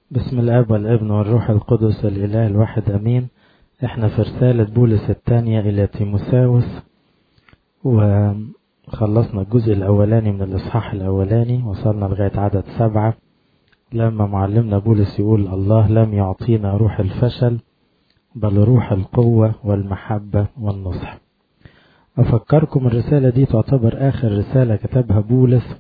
بسم الاب والابن والروح القدس الاله الواحد امين احنا في رسالة بولس الثانية الى تيموساوس وخلصنا الجزء الاولاني من الاصحاح الاولاني وصلنا لغاية عدد سبعة لما معلمنا بولس يقول الله لم يعطينا روح الفشل بل روح القوة والمحبة والنصح أفكركم الرسالة دي تعتبر آخر رسالة كتبها بولس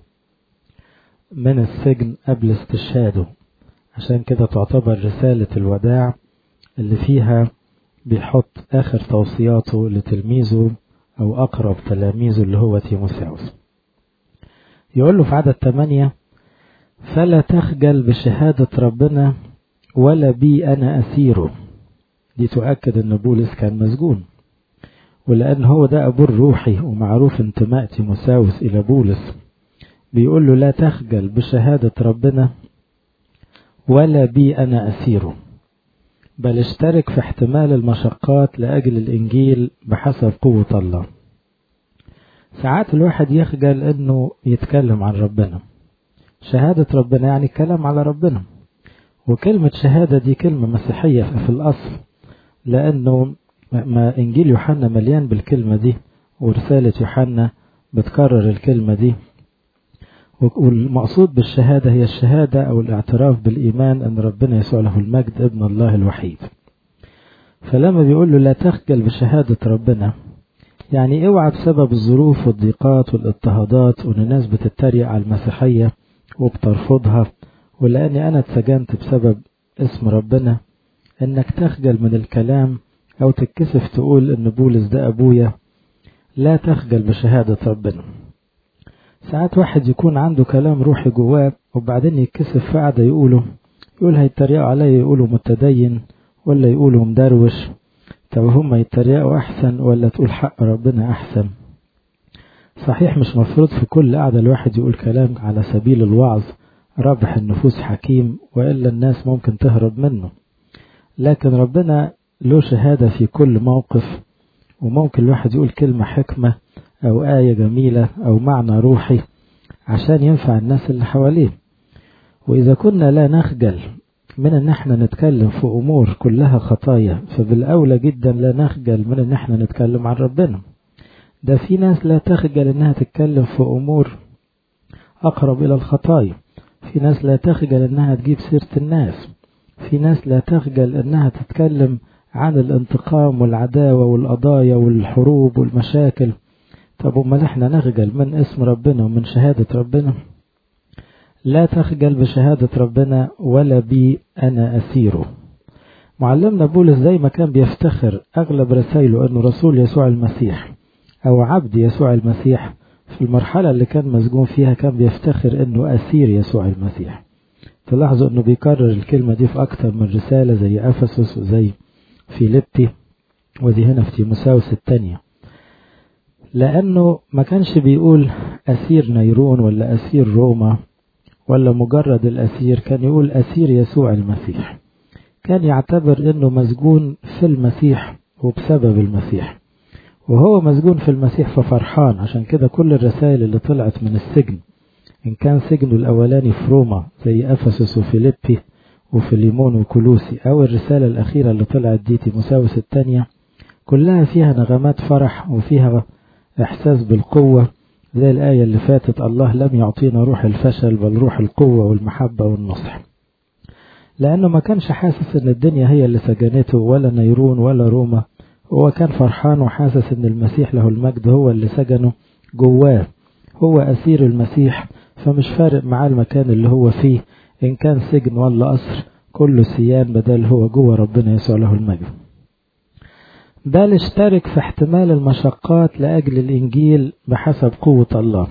من السجن قبل استشهاده عشان كده تعتبر رسالة الوداع اللي فيها بيحط آخر توصياته لتلميذه أو أقرب تلاميذه اللي هو تيموساوس يقول له في عدد 8 فلا تخجل بشهادة ربنا ولا بي أنا أسيره دي تؤكد أن بولس كان مسجون ولأن هو ده أبوه الروحي ومعروف انتماء تيموساوس إلى بولس بيقول له لا تخجل بشهادة ربنا ولا بي أنا أسيره بل اشترك في احتمال المشقات لأجل الإنجيل بحسب قوة الله ساعات الواحد يخجل أنه يتكلم عن ربنا شهادة ربنا يعني كلام على ربنا وكلمة شهادة دي كلمة مسيحية في الأصل لأنه ما إنجيل يوحنا مليان بالكلمة دي ورسالة يوحنا بتكرر الكلمة دي والمقصود بالشهادة هي الشهادة أو الاعتراف بالإيمان أن ربنا يسوع له المجد ابن الله الوحيد فلما بيقول له لا تخجل بشهادة ربنا يعني اوعى بسبب الظروف والضيقات والاضطهادات وان الناس بتتريق على المسيحية وبترفضها ولاني انا اتسجنت بسبب اسم ربنا انك تخجل من الكلام او تتكسف تقول ان بولس ده ابويا لا تخجل بشهادة ربنا ساعات واحد يكون عنده كلام روحي جواه وبعدين يتكسف في قعدة يقوله يقول هيتريقوا عليا يقولوا متدين ولا يقولوا مدروش طب هم يتريقوا أحسن ولا تقول حق ربنا أحسن صحيح مش مفروض في كل قعدة الواحد يقول كلام على سبيل الوعظ ربح النفوس حكيم وإلا الناس ممكن تهرب منه لكن ربنا له شهادة في كل موقف وممكن الواحد يقول كلمة حكمة أو آية جميلة أو معنى روحي عشان ينفع الناس اللي حواليه وإذا كنا لا نخجل من ان احنا نتكلم في امور كلها خطايا فبالاولى جدا لا نخجل من ان احنا نتكلم عن ربنا ده في ناس لا تخجل انها تتكلم في امور اقرب الى الخطايا في ناس لا تخجل انها تجيب سيرة الناس في ناس لا تخجل انها تتكلم عن الانتقام والعداوة والقضايا والحروب والمشاكل طب امال احنا نخجل من اسم ربنا ومن شهادة ربنا لا تخجل بشهادة ربنا ولا بي أنا أسيره معلمنا بولس زي ما كان بيفتخر أغلب رسائله أنه رسول يسوع المسيح أو عبد يسوع المسيح في المرحلة اللي كان مسجون فيها كان بيفتخر أنه أسير يسوع المسيح تلاحظوا أنه بيكرر الكلمة دي في أكثر من رسالة زي أفسس وزي فيليبي ودي هنا في تيموساوس الثانية لأنه ما كانش بيقول أسير نيرون ولا أسير روما ولا مجرد الأسير كان يقول أسير يسوع المسيح كان يعتبر أنه مسجون في المسيح وبسبب المسيح وهو مسجون في المسيح ففرحان عشان كده كل الرسائل اللي طلعت من السجن إن كان سجنه الأولاني في روما زي أفسس وفيليبي وفيليمون وكولوسي أو الرسالة الأخيرة اللي طلعت دي تيموساوس الثانية كلها فيها نغمات فرح وفيها إحساس بالقوة زي الآية اللي فاتت الله لم يعطينا روح الفشل بل روح القوة والمحبة والنصح لأنه ما كانش حاسس إن الدنيا هي اللي سجنته ولا نيرون ولا روما هو كان فرحان وحاسس إن المسيح له المجد هو اللي سجنه جواه هو أسير المسيح فمش فارق معاه المكان اللي هو فيه إن كان سجن ولا قصر كله سيان بدل هو جوه ربنا يسوع له المجد بل اشترك في احتمال المشقات لأجل الإنجيل بحسب قوة الله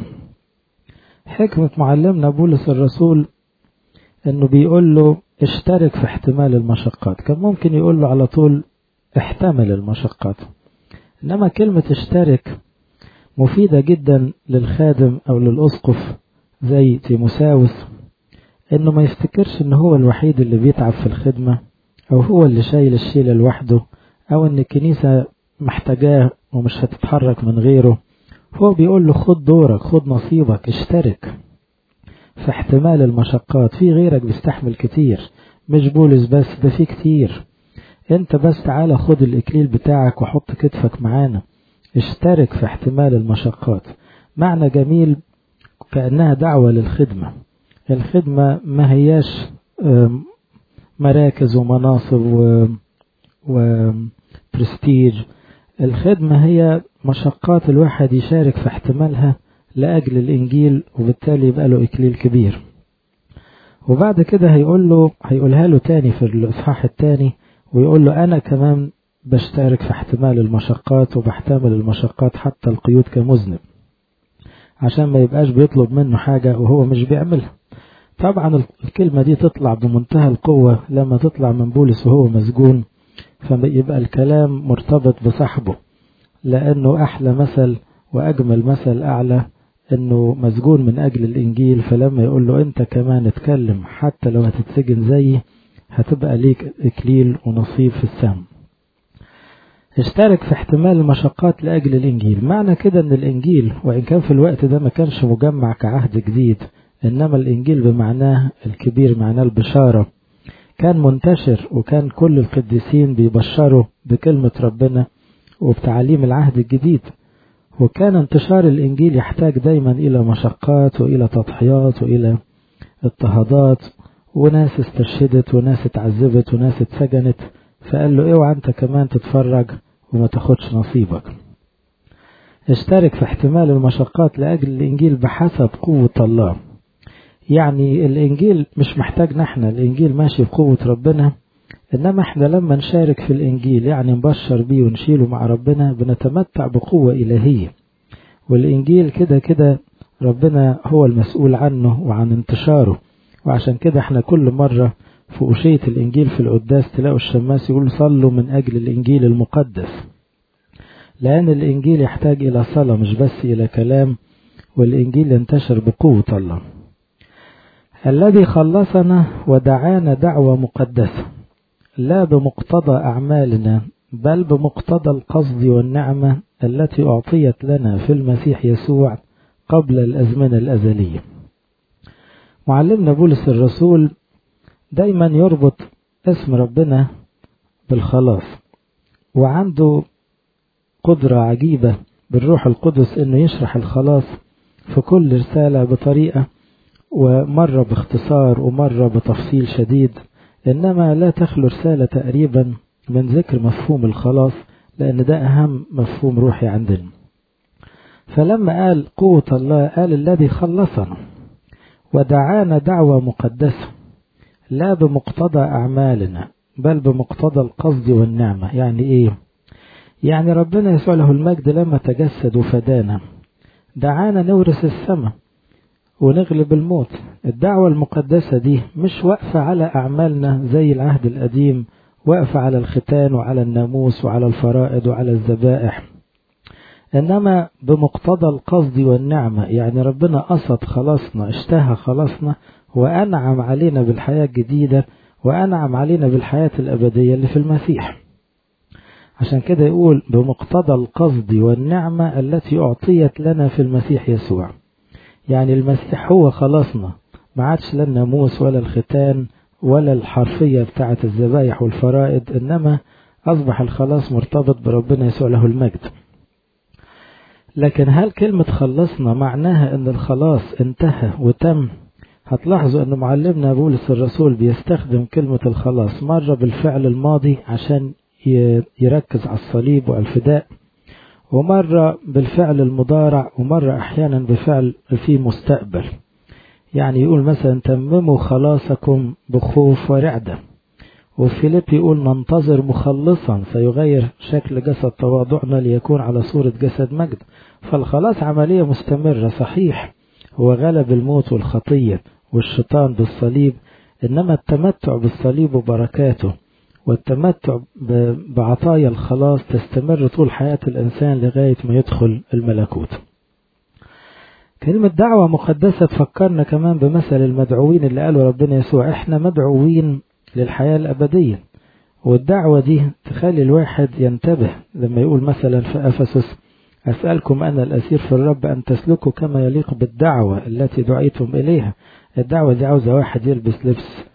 حكمة معلمنا بولس الرسول انه بيقول له اشترك في احتمال المشقات كان ممكن يقول له على طول احتمل المشقات انما كلمة اشترك مفيدة جدا للخادم او للأسقف زي تيموساوس انه ما يفتكرش ان هو الوحيد اللي بيتعب في الخدمة او هو اللي شايل الشيلة لوحده او ان الكنيسة محتاجاه ومش هتتحرك من غيره هو بيقول له خد دورك خد نصيبك اشترك في احتمال المشقات في غيرك بيستحمل كتير مش بولس بس ده في كتير انت بس تعالى خد الاكليل بتاعك وحط كتفك معانا اشترك في احتمال المشقات معنى جميل كأنها دعوة للخدمة الخدمة ما هياش مراكز ومناصب و... وبرستيج الخدمة هي مشقات الواحد يشارك في احتمالها لأجل الإنجيل وبالتالي يبقى له إكليل كبير وبعد كده هيقول له هيقولها له تاني في الإصحاح التاني ويقول له أنا كمان بشترك في احتمال المشقات وبحتمل المشقات حتى القيود كمذنب عشان ما يبقاش بيطلب منه حاجة وهو مش بيعملها طبعا الكلمة دي تطلع بمنتهى القوة لما تطلع من بولس وهو مسجون فيبقى الكلام مرتبط بصاحبه لأنه أحلى مثل وأجمل مثل أعلى أنه مسجون من أجل الإنجيل فلما يقول له أنت كمان اتكلم حتى لو هتتسجن زيي هتبقى ليك إكليل ونصيب في السم اشترك في احتمال المشقات لأجل الإنجيل معنى كده أن الإنجيل وإن كان في الوقت ده ما كانش مجمع كعهد جديد إنما الإنجيل بمعناه الكبير معناه البشارة كان منتشر وكان كل القديسين بيبشروا بكلمة ربنا وبتعاليم العهد الجديد وكان انتشار الإنجيل يحتاج دايما إلى مشقات وإلى تضحيات وإلى اضطهادات وناس استشهدت وناس اتعذبت وناس اتسجنت فقال له اوعى انت كمان تتفرج وما تاخدش نصيبك اشترك في احتمال المشقات لأجل الإنجيل بحسب قوة الله يعني الإنجيل مش محتاجنا احنا الإنجيل ماشي بقوة ربنا إنما احنا لما نشارك في الإنجيل يعني نبشر بيه ونشيله مع ربنا بنتمتع بقوة إلهية والإنجيل كده كده ربنا هو المسؤول عنه وعن انتشاره وعشان كده احنا كل مرة في أشية الإنجيل في القداس تلاقوا الشماس يقول صلوا من أجل الإنجيل المقدس لأن الإنجيل يحتاج إلى صلاة مش بس إلى كلام والإنجيل ينتشر بقوة الله الذي خلصنا ودعانا دعوة مقدسة لا بمقتضى أعمالنا بل بمقتضى القصد والنعمة التي أعطيت لنا في المسيح يسوع قبل الأزمنة الأزلية معلمنا بولس الرسول دايما يربط اسم ربنا بالخلاص وعنده قدرة عجيبة بالروح القدس انه يشرح الخلاص في كل رسالة بطريقة ومرة باختصار ومرة بتفصيل شديد إنما لا تخلو رسالة تقريبا من ذكر مفهوم الخلاص لأن ده أهم مفهوم روحي عندنا فلما قال قوة الله قال الذي خلصنا ودعانا دعوة مقدسة لا بمقتضى أعمالنا بل بمقتضى القصد والنعمة يعني إيه يعني ربنا يسوع له المجد لما تجسد وفدانا دعانا نورث السماء ونغلب الموت الدعوة المقدسة دي مش واقفة على أعمالنا زي العهد القديم واقفة على الختان وعلى الناموس وعلى الفرائض وعلى الذبائح إنما بمقتضى القصد والنعمة يعني ربنا قصد خلاصنا اشتهى خلاصنا وأنعم علينا بالحياة الجديدة وأنعم علينا بالحياة الأبدية اللي في المسيح عشان كده يقول بمقتضى القصد والنعمة التي أعطيت لنا في المسيح يسوع يعني المسيح هو خلاصنا ما عادش لا الناموس ولا الختان ولا الحرفية بتاعة الذبايح والفرائض إنما أصبح الخلاص مرتبط بربنا يسوع له المجد لكن هل كلمة خلصنا معناها أن الخلاص انتهى وتم هتلاحظوا أن معلمنا بولس الرسول بيستخدم كلمة الخلاص مرة بالفعل الماضي عشان يركز على الصليب والفداء ومرة بالفعل المضارع ومرة أحيانا بفعل في مستقبل يعني يقول مثلا تمموا خلاصكم بخوف ورعدة وفي فيليب يقول ننتظر مخلصا سيغير شكل جسد تواضعنا ليكون على صورة جسد مجد فالخلاص عملية مستمرة صحيح هو غلب الموت والخطية والشيطان بالصليب إنما التمتع بالصليب وبركاته والتمتع بعطايا الخلاص تستمر طول حياة الإنسان لغاية ما يدخل الملكوت كلمة دعوة مقدسة تفكرنا كمان بمثل المدعوين اللي قالوا ربنا يسوع احنا مدعوين للحياة الأبدية والدعوة دي تخلي الواحد ينتبه لما يقول مثلا في أفسس أسألكم أنا الأسير في الرب أن تسلكوا كما يليق بالدعوة التي دعيتم إليها الدعوة دي عاوزة واحد يلبس لبس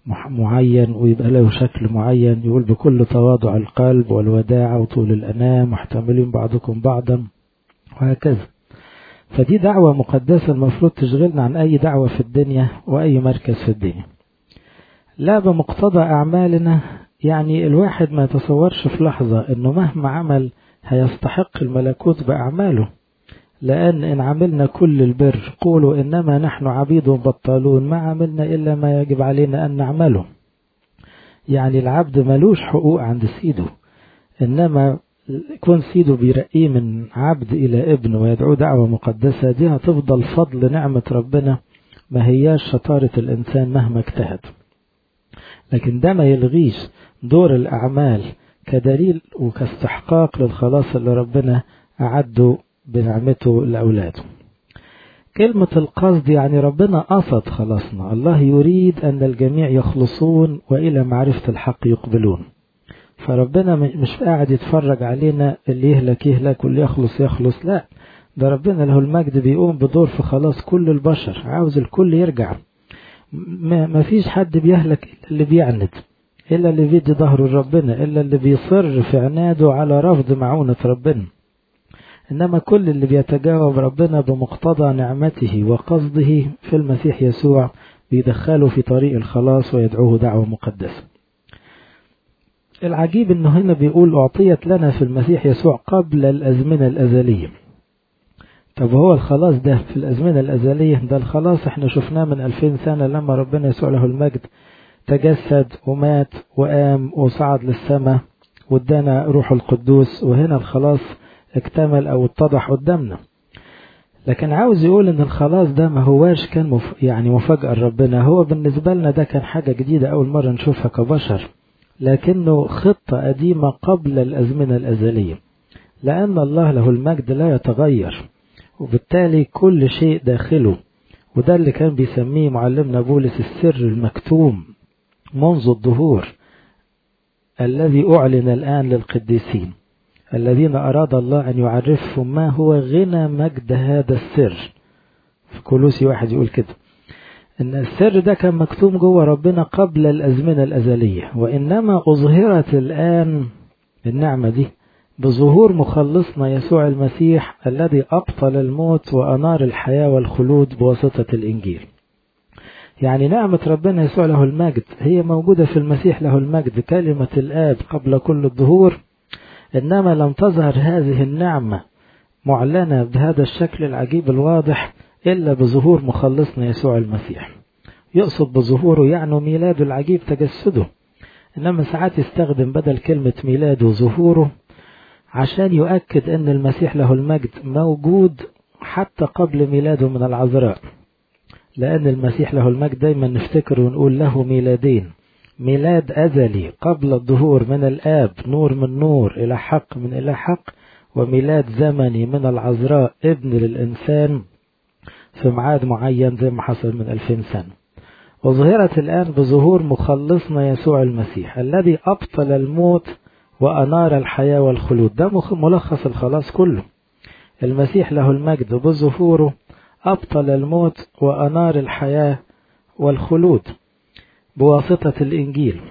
معين ويبقى له شكل معين يقول بكل تواضع القلب والوداعة وطول الأنام محتملين بعضكم بعضا وهكذا فدي دعوة مقدسة المفروض تشغلنا عن أي دعوة في الدنيا وأي مركز في الدنيا لا بمقتضى أعمالنا يعني الواحد ما يتصورش في لحظة أنه مهما عمل هيستحق الملكوت بأعماله لأن إن عملنا كل البر قولوا إنما نحن عبيد بطالون ما عملنا إلا ما يجب علينا أن نعمله يعني العبد ملوش حقوق عند سيده إنما يكون سيده بيرقيه من عبد إلى ابن ويدعوه دعوة مقدسة دي هتفضل فضل نعمة ربنا ما هياش شطارة الإنسان مهما اجتهد لكن ده ما يلغيش دور الأعمال كدليل وكاستحقاق للخلاص اللي ربنا أعده بنعمته لأولاده كلمة القصد يعني ربنا قصد خلاصنا الله يريد أن الجميع يخلصون وإلى معرفة الحق يقبلون فربنا مش قاعد يتفرج علينا اللي يهلك يهلك واللي يخلص يخلص لا ده ربنا له المجد بيقوم بدور في خلاص كل البشر عاوز الكل يرجع ما فيش حد بيهلك إلا اللي بيعند إلا اللي بيدي ظهره لربنا إلا اللي بيصر في عناده على رفض معونة ربنا إنما كل اللي بيتجاوب ربنا بمقتضى نعمته وقصده في المسيح يسوع بيدخله في طريق الخلاص ويدعوه دعوة مقدسة العجيب انه هنا بيقول اعطيت لنا في المسيح يسوع قبل الازمنة الازلية طب هو الخلاص ده في الازمنة الازلية ده الخلاص احنا شفناه من الفين سنة لما ربنا يسوع له المجد تجسد ومات وقام وصعد للسماء وادانا روح القدوس وهنا الخلاص اكتمل او اتضح قدامنا لكن عاوز يقول ان الخلاص ده ما هواش كان مف... يعني مفاجأة لربنا هو بالنسبة لنا ده كان حاجة جديدة اول مرة نشوفها كبشر لكنه خطة قديمة قبل الأزمنة الأزلية لأن الله له المجد لا يتغير وبالتالي كل شيء داخله وده اللي كان بيسميه معلمنا بولس السر المكتوم منذ الظهور الذي أعلن الآن للقديسين الذين أراد الله أن يعرفهم ما هو غنى مجد هذا السر في كولوسي واحد يقول كده إن السر ده كان مكتوم جوه ربنا قبل الأزمنة الأزلية وإنما أظهرت الآن النعمة دي بظهور مخلصنا يسوع المسيح الذي أبطل الموت وأنار الحياة والخلود بواسطة الإنجيل يعني نعمة ربنا يسوع له المجد هي موجودة في المسيح له المجد كلمة الآب قبل كل الظهور إنما لم تظهر هذه النعمة معلنة بهذا الشكل العجيب الواضح إلا بظهور مخلصنا يسوع المسيح يقصد بظهوره يعني ميلاده العجيب تجسده إنما ساعات يستخدم بدل كلمة ميلاده ظهوره عشان يؤكد أن المسيح له المجد موجود حتى قبل ميلاده من العذراء لأن المسيح له المجد دايما نفتكر ونقول له ميلادين ميلاد أزلي قبل الظهور من الآب نور من نور إلى حق من إلى حق وميلاد زمني من العذراء ابن للإنسان في ميعاد معين زي ما حصل من ألفين سنة وظهرت الآن بظهور مخلصنا يسوع المسيح الذي أبطل الموت وأنار الحياة والخلود ده ملخص الخلاص كله المسيح له المجد بظهوره أبطل الموت وأنار الحياة والخلود بواسطة الإنجيل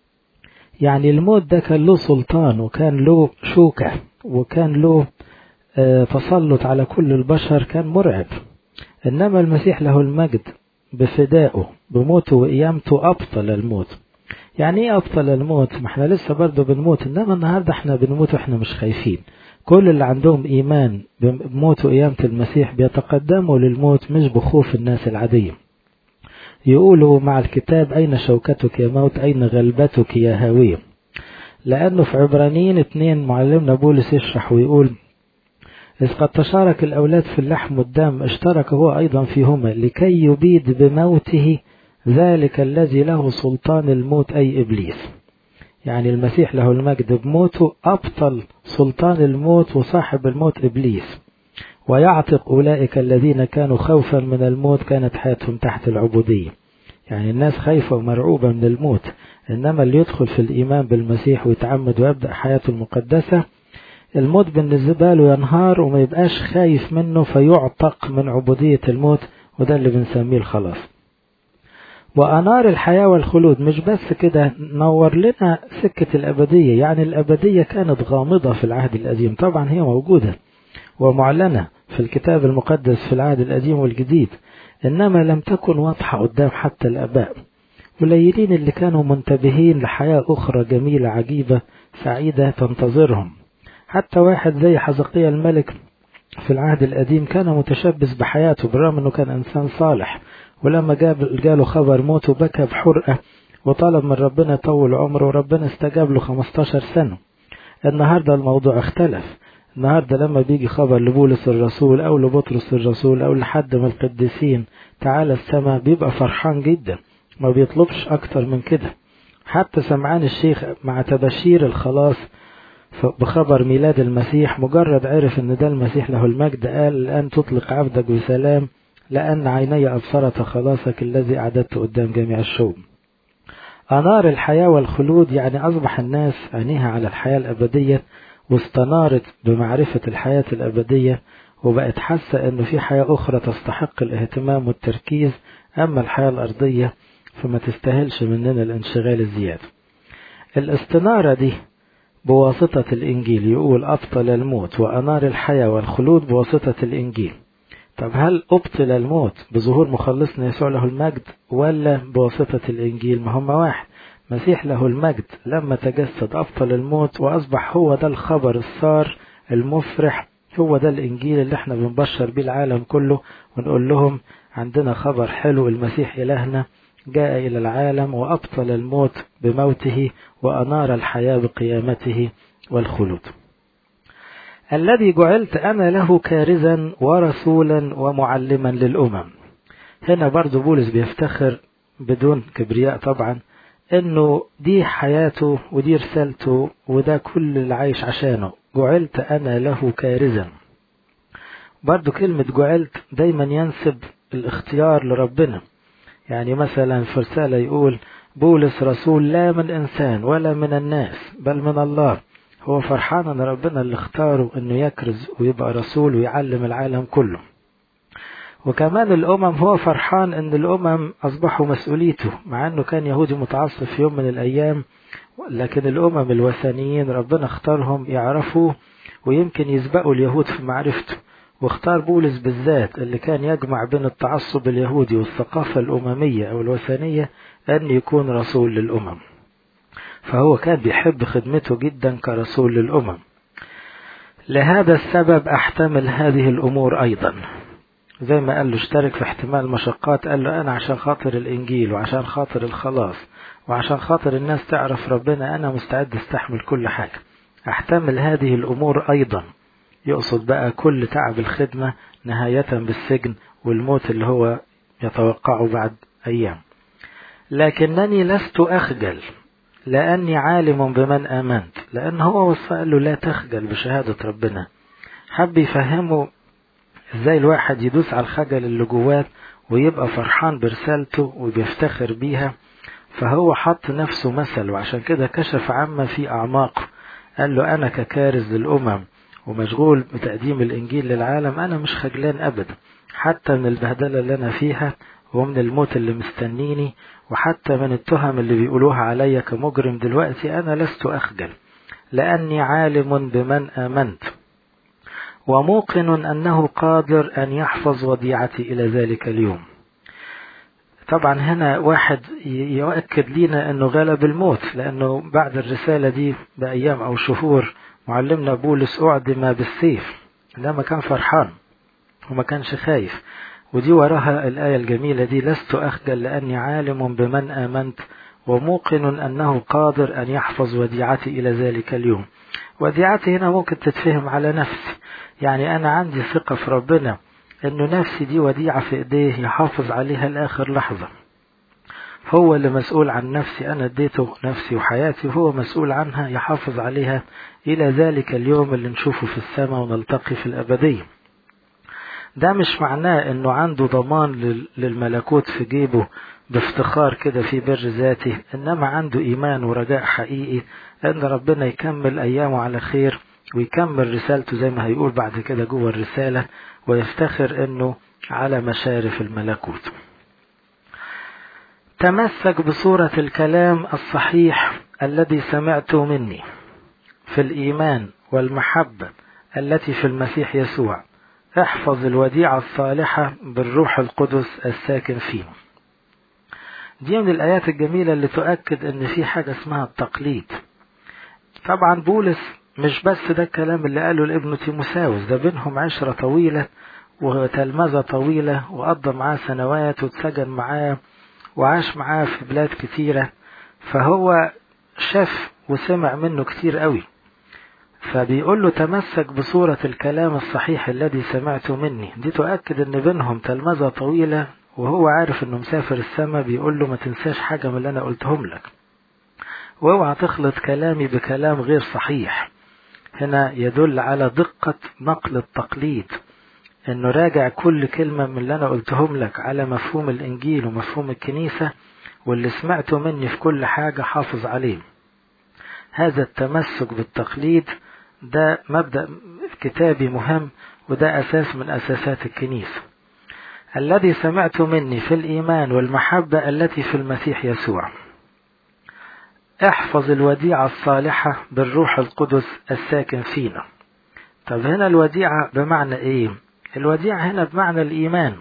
يعني الموت ده كان له سلطان وكان له شوكة وكان له تسلط على كل البشر كان مرعب إنما المسيح له المجد بفدائه بموته وقيامته أبطل الموت يعني ايه أبطل الموت ما احنا لسه برضه بنموت إنما النهاردة احنا بنموت واحنا مش خايفين كل اللي عندهم إيمان بموت وقيامة المسيح بيتقدموا للموت مش بخوف الناس العادية يقولوا مع الكتاب أين شوكتك يا موت أين غلبتك يا هاوية لأنه في عبرانيين اتنين معلمنا بولس يشرح ويقول إذ قد تشارك الأولاد في اللحم والدم اشترك هو أيضا فيهما لكي يبيد بموته ذلك الذي له سلطان الموت أي إبليس يعني المسيح له المجد بموته أبطل سلطان الموت وصاحب الموت إبليس ويعتق أولئك الذين كانوا خوفا من الموت كانت حياتهم تحت العبودية يعني الناس خايفة ومرعوبة من الموت إنما اللي يدخل في الإيمان بالمسيح ويتعمد ويبدأ حياته المقدسة الموت بالنسبة له ينهار وما يبقاش خايف منه فيعتق من عبودية الموت وده اللي بنسميه الخلاص وأنار الحياة والخلود مش بس كده نور لنا سكة الأبدية يعني الأبدية كانت غامضة في العهد القديم طبعا هي موجودة ومعلنة في الكتاب المقدس في العهد القديم والجديد إنما لم تكن واضحة قدام حتى الآباء قليلين اللي كانوا منتبهين لحياة أخرى جميلة عجيبة سعيدة تنتظرهم حتى واحد زي حزقية الملك في العهد القديم كان متشبث بحياته بالرغم أنه كان إنسان صالح ولما جاب جاله خبر موته بكى بحرقة وطلب من ربنا يطول عمره وربنا استجاب له 15 سنة النهاردة الموضوع اختلف النهاردة لما بيجي خبر لبولس الرسول أو لبطرس الرسول أو لحد من القديسين تعالى السماء بيبقى فرحان جدا ما بيطلبش أكتر من كده حتى سمعان الشيخ مع تبشير الخلاص بخبر ميلاد المسيح مجرد عرف ان ده المسيح له المجد قال الآن تطلق عبدك بسلام لأن عيني أبصرت خلاصك الذي أعددته قدام جميع الشعوب أنار الحياة والخلود يعني أصبح الناس عينيها على الحياة الأبدية واستنارت بمعرفة الحياة الأبدية وبقت حاسة أنه في حياة أخرى تستحق الاهتمام والتركيز أما الحياة الأرضية فما تستاهلش مننا الانشغال الزيادة الاستنارة دي بواسطة الإنجيل يقول أبطل الموت وأنار الحياة والخلود بواسطة الإنجيل طب هل أبطل الموت بظهور مخلصنا يسوع له المجد ولا بواسطة الإنجيل ما هم واحد مسيح له المجد لما تجسد أبطل الموت وأصبح هو ده الخبر السار المفرح هو ده الإنجيل اللي احنا بنبشر بيه العالم كله ونقول لهم عندنا خبر حلو المسيح إلهنا جاء إلى العالم وأبطل الموت بموته وأنار الحياة بقيامته والخلود الذي جعلت أنا له كارزا ورسولا ومعلما للأمم هنا برضو بولس بيفتخر بدون كبرياء طبعا انه دي حياته ودي رسالته وده كل اللي عايش عشانه جعلت انا له كارزا برضو كلمة جعلت دايما ينسب الاختيار لربنا يعني مثلا في رسالة يقول بولس رسول لا من إنسان ولا من الناس بل من الله هو فرحان ان ربنا اللي اختاره انه يكرز ويبقى رسول ويعلم العالم كله وكمان الامم هو فرحان ان الامم اصبحوا مسؤوليته مع انه كان يهودي متعصب في يوم من الايام لكن الامم الوثنيين ربنا اختارهم يعرفوا ويمكن يسبقوا اليهود في معرفته واختار بولس بالذات اللي كان يجمع بين التعصب اليهودي والثقافة الأممية أو الوثنية أن يكون رسول للأمم فهو كان بيحب خدمته جدا كرسول للأمم لهذا السبب أحتمل هذه الأمور أيضا زي ما قال له اشترك في احتمال مشقات قال له أنا عشان خاطر الإنجيل وعشان خاطر الخلاص وعشان خاطر الناس تعرف ربنا أنا مستعد استحمل كل حاجة أحتمل هذه الأمور أيضا يقصد بقى كل تعب الخدمة نهاية بالسجن والموت اللي هو يتوقعه بعد أيام لكنني لست أخجل لأني عالم بمن آمنت لأن هو وصى له لا تخجل بشهادة ربنا حب يفهمه ازاي الواحد يدوس على الخجل اللي جواه ويبقى فرحان برسالته وبيفتخر بيها فهو حط نفسه مثل وعشان كده كشف عما في أعماقه قال له أنا ككارز للأمم ومشغول بتقديم الإنجيل للعالم أنا مش خجلان أبدا حتى من البهدلة اللي أنا فيها ومن الموت اللي مستنيني وحتى من التهم اللي بيقولوها عليا كمجرم دلوقتي أنا لست أخجل لأني عالم بمن آمنت وموقن أنه قادر أن يحفظ وديعتي إلى ذلك اليوم طبعا هنا واحد يؤكد لنا أنه غلب الموت لأنه بعد الرسالة دي بأيام أو شهور معلمنا بولس أعدم بالسيف لما كان فرحان وما كانش خايف ودي وراها الآية الجميلة دي لست أخجل لأني عالم بمن آمنت وموقن أنه قادر أن يحفظ وديعتي إلى ذلك اليوم وديعتي هنا ممكن تتفهم على نفسي يعني أنا عندي ثقة في ربنا أنه نفسي دي وديعة في إيديه يحافظ عليها لآخر لحظة هو اللي مسؤول عن نفسي أنا اديته نفسي وحياتي وهو مسؤول عنها يحافظ عليها إلى ذلك اليوم اللي نشوفه في السماء ونلتقي في الأبدية ده مش معناه أنه عنده ضمان للملكوت في جيبه بافتخار كده في بر ذاته إنما عنده إيمان ورجاء حقيقي أن ربنا يكمل أيامه على خير ويكمل رسالته زي ما هيقول بعد كده جوه الرسالة ويفتخر أنه على مشارف الملكوت تمسك بصورة الكلام الصحيح الذي سمعته مني في الإيمان والمحبة التي في المسيح يسوع احفظ الوديعة الصالحة بالروح القدس الساكن فيه دي من الآيات الجميلة اللي تؤكد أن في حاجة اسمها التقليد طبعا بولس مش بس ده الكلام اللي قاله لابنه تيموساوس ده بينهم عشرة طويلة وتلمذة طويلة وقضى معاه سنوات واتسجن معاه وعاش معاه في بلاد كتيرة فهو شاف وسمع منه كتير قوي فبيقول له تمسك بصورة الكلام الصحيح الذي سمعته مني دي تؤكد ان بينهم تلمذة طويلة وهو عارف انه مسافر السماء بيقول له ما تنساش حاجة من اللي انا قلتهم لك واوعى تخلط كلامي بكلام غير صحيح هنا يدل على دقة نقل التقليد انه راجع كل كلمة من اللي انا قلتهم لك على مفهوم الانجيل ومفهوم الكنيسة واللي سمعته مني في كل حاجة حافظ عليه هذا التمسك بالتقليد ده مبدأ كتابي مهم وده أساس من أساسات الكنيسة الذي سمعت مني في الإيمان والمحبة التي في المسيح يسوع احفظ الوديعة الصالحة بالروح القدس الساكن فينا طب هنا الوديعة بمعنى ايه الوديعة هنا بمعنى الإيمان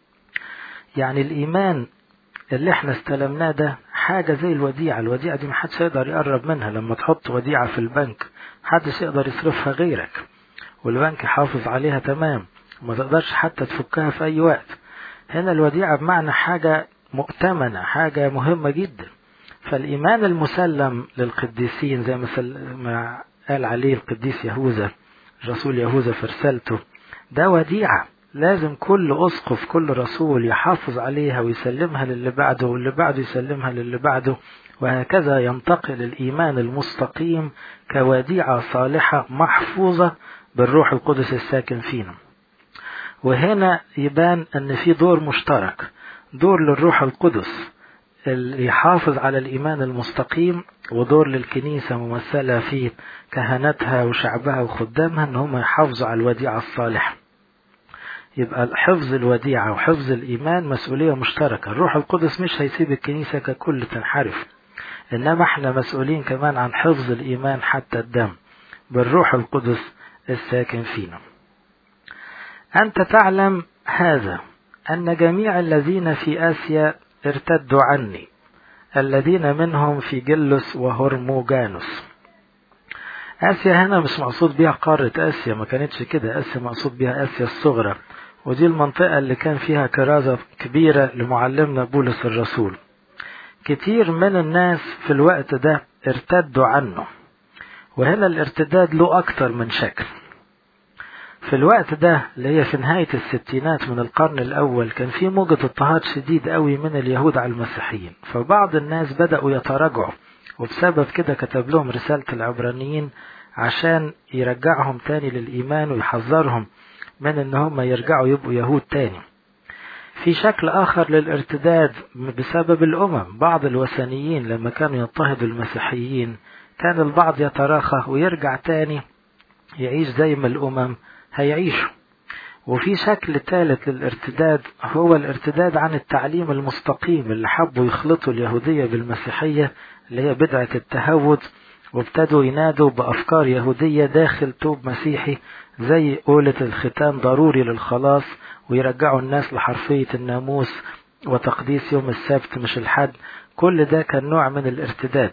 يعني الإيمان اللي احنا استلمناه ده حاجة زي الوديعة الوديعة دي محدش يقدر يقرب منها لما تحط وديعة في البنك محدش يقدر يصرفها غيرك والبنك حافظ عليها تمام وما تقدرش حتى تفكها في أي وقت هنا الوديعة بمعنى حاجة مؤتمنة حاجة مهمة جدا فالإيمان المسلم للقديسين زي ما قال عليه القديس يهوذا رسول يهوذا في رسالته ده وديعة لازم كل أسقف كل رسول يحافظ عليها ويسلمها للي بعده واللي بعده يسلمها للي بعده وهكذا ينتقل الإيمان المستقيم كوديعة صالحة محفوظة بالروح القدس الساكن فينا وهنا يبان أن في دور مشترك دور للروح القدس اللي يحافظ على الإيمان المستقيم ودور للكنيسة ممثلة في كهنتها وشعبها وخدامها أن هم يحافظوا على الوديعة الصالحة يبقى حفظ الوديعة وحفظ الإيمان مسؤولية مشتركة الروح القدس مش هيسيب الكنيسة ككل تنحرف إنما احنا مسؤولين كمان عن حفظ الإيمان حتى الدم بالروح القدس الساكن فينا أنت تعلم هذا أن جميع الذين في آسيا ارتدوا عني الذين منهم في جلس وهرموجانوس آسيا هنا مش مقصود بها قارة آسيا ما كانتش كده آسيا مقصود بها آسيا الصغرى ودي المنطقة اللي كان فيها كرازة كبيرة لمعلمنا بولس الرسول كتير من الناس في الوقت ده ارتدوا عنه وهنا الارتداد له أكتر من شكل في الوقت ده اللي هي في نهاية الستينات من القرن الأول كان في موجة اضطهاد شديد قوي من اليهود على المسيحيين فبعض الناس بدأوا يتراجعوا وبسبب كده كتب لهم رسالة العبرانيين عشان يرجعهم تاني للإيمان ويحذرهم من ان هم يرجعوا يبقوا يهود تاني في شكل آخر للارتداد بسبب الأمم بعض الوثنيين لما كانوا يضطهدوا المسيحيين كان البعض يتراخى ويرجع تاني يعيش زي ما الأمم هيعيشوا وفي شكل ثالث للارتداد هو الارتداد عن التعليم المستقيم اللي حبوا يخلطوا اليهودية بالمسيحية اللي هي بدعة التهود وابتدوا ينادوا بأفكار يهودية داخل توب مسيحي زي قولة الختان ضروري للخلاص ويرجعوا الناس لحرفية الناموس وتقديس يوم السبت مش الحد كل ده كان نوع من الارتداد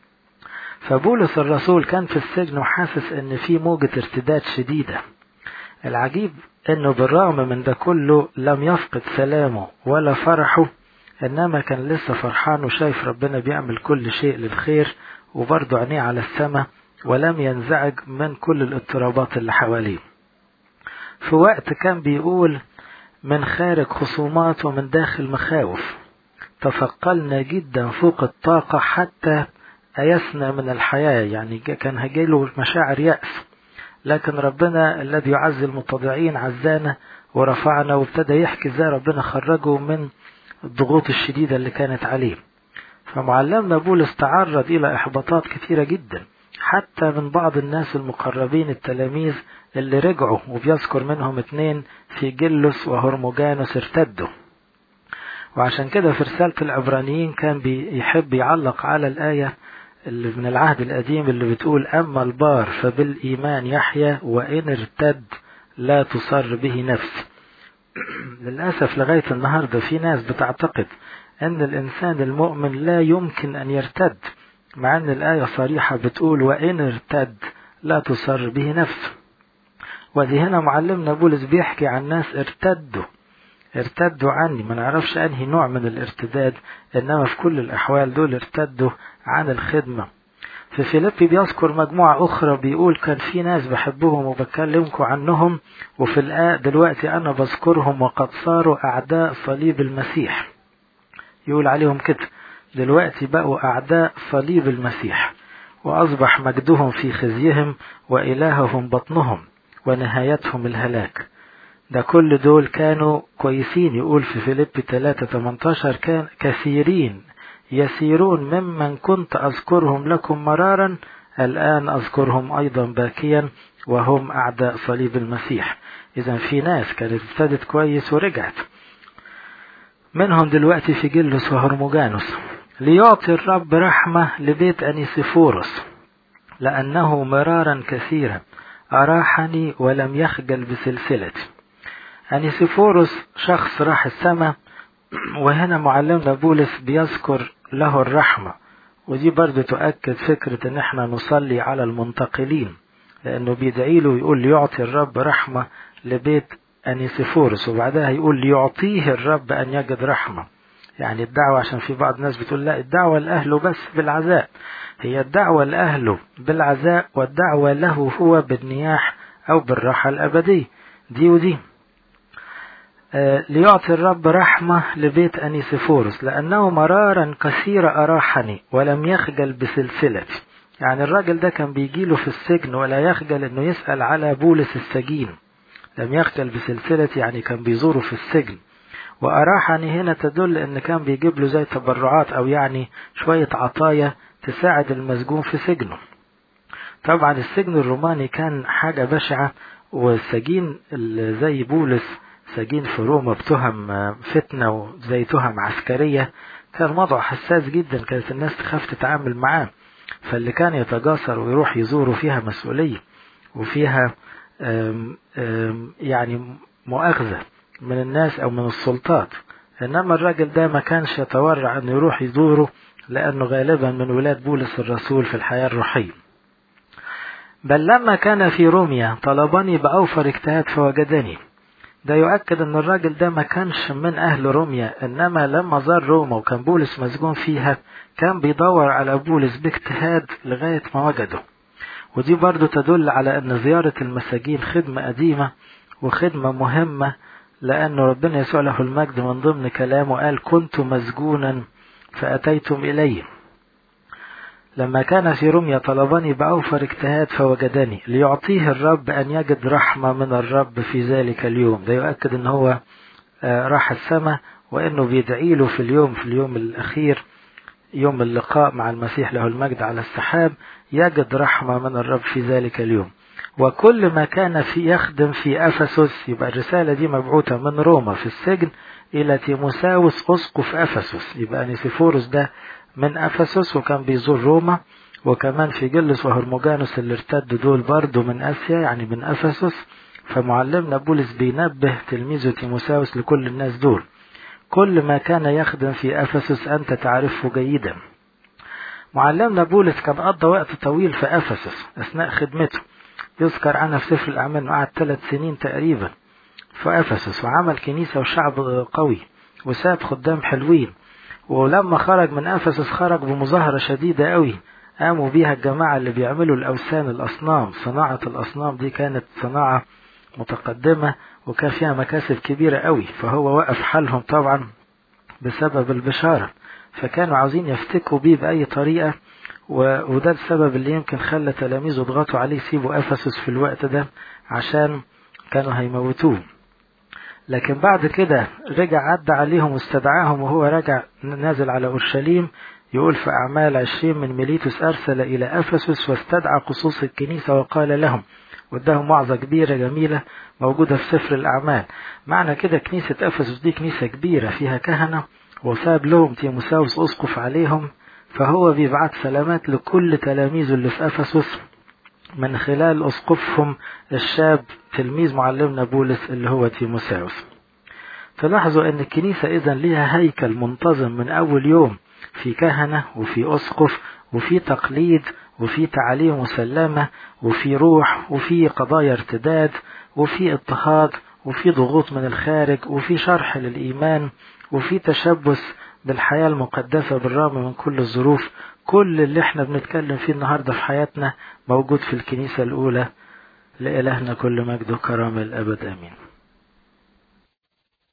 فبولس الرسول كان في السجن وحاسس ان في موجة ارتداد شديدة العجيب انه بالرغم من ده كله لم يفقد سلامه ولا فرحه انما كان لسه فرحان وشايف ربنا بيعمل كل شيء للخير وبرضه عينيه على السماء ولم ينزعج من كل الاضطرابات اللي حواليه في وقت كان بيقول من خارج خصومات ومن داخل مخاوف تثقلنا جدا فوق الطاقة حتى أيسنا من الحياة يعني كان هجيله مشاعر يأس لكن ربنا الذي يعزي المتضعين عزانا ورفعنا وابتدى يحكي ازاي ربنا خرجه من الضغوط الشديدة اللي كانت عليه فمعلمنا بولس تعرض إلى إحباطات كثيرة جدا حتى من بعض الناس المقربين التلاميذ اللي رجعوا وبيذكر منهم اتنين في جلس وهرموجانوس ارتدوا وعشان كده في رسالة العبرانيين كان بيحب يعلق على الآية اللي من العهد القديم اللي بتقول أما البار فبالإيمان يحيى وإن ارتد لا تصر به نفس للأسف لغاية النهاردة في ناس بتعتقد أن الإنسان المؤمن لا يمكن أن يرتد مع أن الآية صريحة بتقول وإن ارتد لا تصر به نفسه ودي هنا معلمنا بولس بيحكي عن ناس ارتدوا ارتدوا عني ما نعرفش أنهي نوع من الارتداد إنما في كل الأحوال دول ارتدوا عن الخدمة في فيليبي بيذكر مجموعة أخرى بيقول كان في ناس بحبهم وبكلمكم عنهم وفي الآن دلوقتي أنا بذكرهم وقد صاروا أعداء صليب المسيح يقول عليهم كده دلوقتي بقوا أعداء صليب المسيح وأصبح مجدهم في خزيهم وإلههم بطنهم ونهايتهم الهلاك ده كل دول كانوا كويسين يقول في فيليب 3 18 كان كثيرين يسيرون ممن كنت أذكرهم لكم مرارا الآن أذكرهم أيضا باكيا وهم أعداء صليب المسيح إذا في ناس كانت ابتدت كويس ورجعت منهم دلوقتي في جلس وهرمجانوس ليعطي الرب رحمة لبيت أنيسيفوروس لأنه مرارا كثيرا أراحني ولم يخجل بسلسلتي أنيسيفوروس شخص راح السماء وهنا معلمنا بولس بيذكر له الرحمة ودي برضه تؤكد فكرة ان احنا نصلي على المنتقلين لانه بيدعي له يقول ليعطي الرب رحمة لبيت أنيسيفورس وبعدها يقول ليعطيه الرب أن يجد رحمة يعني الدعوة عشان في بعض الناس بتقول لا الدعوة لأهله بس بالعزاء هي الدعوة لأهله بالعزاء والدعوة له هو بالنياح أو بالراحة الأبدية دي ودي آه ليعطي الرب رحمة لبيت أنيسيفورس لأنه مرارا كثيرة أراحني ولم يخجل بسلسلتي يعني الراجل ده كان بيجيله في السجن ولا يخجل انه يسأل على بولس السجين لم يخجل بسلسلتي يعني كان بيزوره في السجن وأراحني هنا تدل ان كان بيجيب له زي تبرعات او يعني شوية عطايا تساعد المسجون في سجنه طبعا السجن الروماني كان حاجة بشعة والسجين زي بولس سجين في روما بتهم فتنة وزي تهم عسكرية كان وضعه حساس جدا كانت الناس تخاف تتعامل معاه فاللي كان يتجاسر ويروح يزوره فيها مسؤولية وفيها آم آم يعني مؤاخذة من الناس أو من السلطات إنما الراجل ده ما كانش يتورع أنه يروح يزوره لأنه غالبا من ولاد بولس الرسول في الحياة الروحية بل لما كان في روميا طلبني بأوفر اجتهاد فوجدني ده يؤكد ان الراجل ده ما كانش من اهل روميا انما لما زار روما وكان بولس مسجون فيها كان بيدور على بولس باجتهاد لغاية ما وجده ودي برضو تدل على ان زيارة المساجين خدمة قديمة وخدمة مهمة لأن ربنا يسوع له المجد من ضمن كلامه قال كنت مسجونا فأتيتم إلي لما كان في روميا طلبني بأوفر اجتهاد فوجدني ليعطيه الرب أن يجد رحمة من الرب في ذلك اليوم ده يؤكد أن هو راح السماء وأنه بيدعي له في اليوم في اليوم الأخير يوم اللقاء مع المسيح له المجد على السحاب يجد رحمة من الرب في ذلك اليوم وكل ما كان في يخدم في أفسس يبقى الرسالة دي مبعوثة من روما في السجن إلى تيموساوس أسقف أفسس يبقى نيسيفورس ده من أفسس وكان بيزور روما وكمان في جلس وهرمجانوس اللي ارتدوا دول برضه من آسيا يعني من أفسس فمعلمنا بولس بينبه تلميذه تيموساوس لكل الناس دول كل ما كان يخدم في أفسس أنت تعرفه جيدا معلمنا بولس كان قضى وقت طويل في أفسس أثناء خدمته يذكر عنها في سفر الأعمال قعد ثلاث سنين تقريبا في أفسس وعمل كنيسة وشعب قوي وساب خدام حلوين ولما خرج من أفسس خرج بمظاهرة شديدة قوي قاموا بيها الجماعة اللي بيعملوا الأوثان الأصنام صناعة الأصنام دي كانت صناعة متقدمة وكان فيها مكاسب كبيرة قوي فهو وقف حالهم طبعا بسبب البشارة فكانوا عاوزين يفتكوا بيه بأي طريقة وده السبب اللي يمكن خلى تلاميذه يضغطوا عليه يسيبوا أفسس في الوقت ده عشان كانوا هيموتوه لكن بعد كده رجع عدى عليهم واستدعاهم وهو راجع نازل على أورشليم يقول في أعمال عشرين من ميليتوس أرسل إلى أفسس واستدعى قصوص الكنيسة وقال لهم واداهم وعظة كبيرة جميلة موجودة في سفر الأعمال معنى كده كنيسة أفسس دي كنيسة كبيرة فيها كهنة وساب لهم تيموساوس أسقف عليهم فهو بيبعت سلامات لكل تلاميذه اللي في أفسس من خلال أسقفهم الشاب تلميذ معلمنا بولس اللي هو تيموساوس تلاحظوا أن الكنيسة إذا ليها هيكل منتظم من أول يوم في كهنة وفي أسقف وفي تقليد وفي تعاليم مسلمة وفي روح وفي قضايا ارتداد وفي اضطهاد وفي ضغوط من الخارج وفي شرح للإيمان وفي تشبث بالحياة المقدسة بالرغم من كل الظروف كل اللي احنا بنتكلم فيه النهاردة في حياتنا موجود في الكنيسة الأولى لإلهنا كل مجد وكرامة الأبد آمين